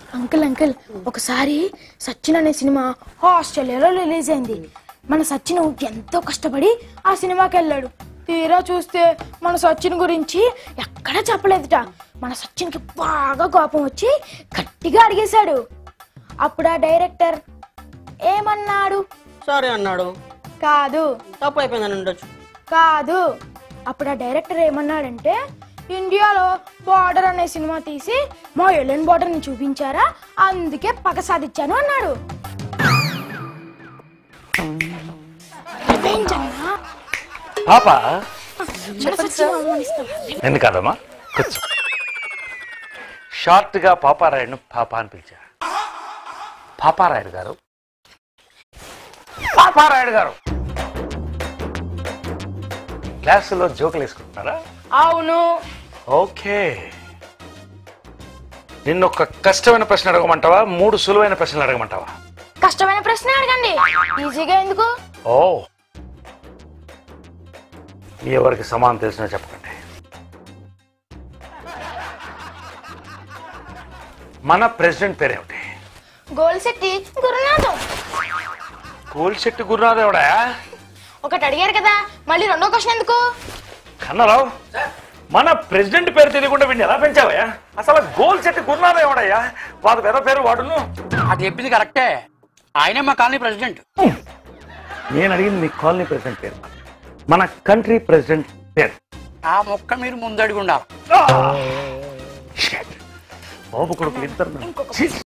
Uncle uncle ఒకసారి సచిన్ అనే cinema ఆస్ట్రేలియాలో రిలీజ్ అయింది మన సచిన్ ఎంతో కష్టపడి ఆ సినిమాకి వెళ్ళాడు తీరా చూస్తే మన సచిన్ గురించి ఎక్కడా చెప్పలేదుట మన సచిన్కి బాగా కోపం వచ్చి గట్టిగా అడిగేశాడు అప్పుడు ఆ డైరెక్టర్ ఏమన్నాడు సారీ అన్నాడు కాదు తప్పు అయిపోయిందని ఉండొచ్చు కాదు అప్పుడు ఆ డైరెక్టర్ ఏమన్నాడంటే ఇండియాలో బార్డర్ అనే సినిమా తీసి మా ఎలెన్ బార్డర్ ని చూపించారా అందుకే పగ సాధించాను అన్నాడు ఏంటన్నా? పాప మన సచిన్ అవమానిస్తాం. ఎందుకు కాదమ్మా కూర్చో షార్ట్ గా పాపారాయుడును పాప అని పిలిచా పాపారాయుడు గారు పాపారాయుడు గారు క్లాసులో జోకులు వేసుకుంటున్నారా అవును ఓకే నిన్ను ఒక కష్టమైన ప్రశ్న అడగమంటావా మూడు సులువైన ప్రశ్నలు అడగమంటావా కష్టమైన ప్రశ్న అడగండి ఈజీగా ఎందుకు ఓ ఎవరికి సమానం తెలిసినా చెప్పకండి మన ప్రెసిడెంట్ పేరేమిటి గోల్ శెట్టి గురునాథం కోల్శెట్టి గురునాథ్ ఎవడా ఒకటి అడిగారు కదా మళ్ళీ రెండో క్వశ్చన్ ఎందుకు కన్నరావు మన ప్రెసిడెంట్ పేరు తెలియకుండా వీడిని ఎలా పెంచావయ్యా అసలు గోల్ చెట్టు గురునాథ్ ఎవడయ్యా వాడు వేరే పేరు వాడును అది చెప్పింది కరెక్టే ఆయనే మా కాలనీ ప్రెసిడెంట్ నేను అడిగింది మీ కాలనీ ప్రెసిడెంట్ పేరు మన కంట్రీ ప్రెసిడెంట్ పేరు ఆ మొక్క మీరు ముందడిగి ఉండాలి Shit. బాబు కొడుకులు ఇద్దరు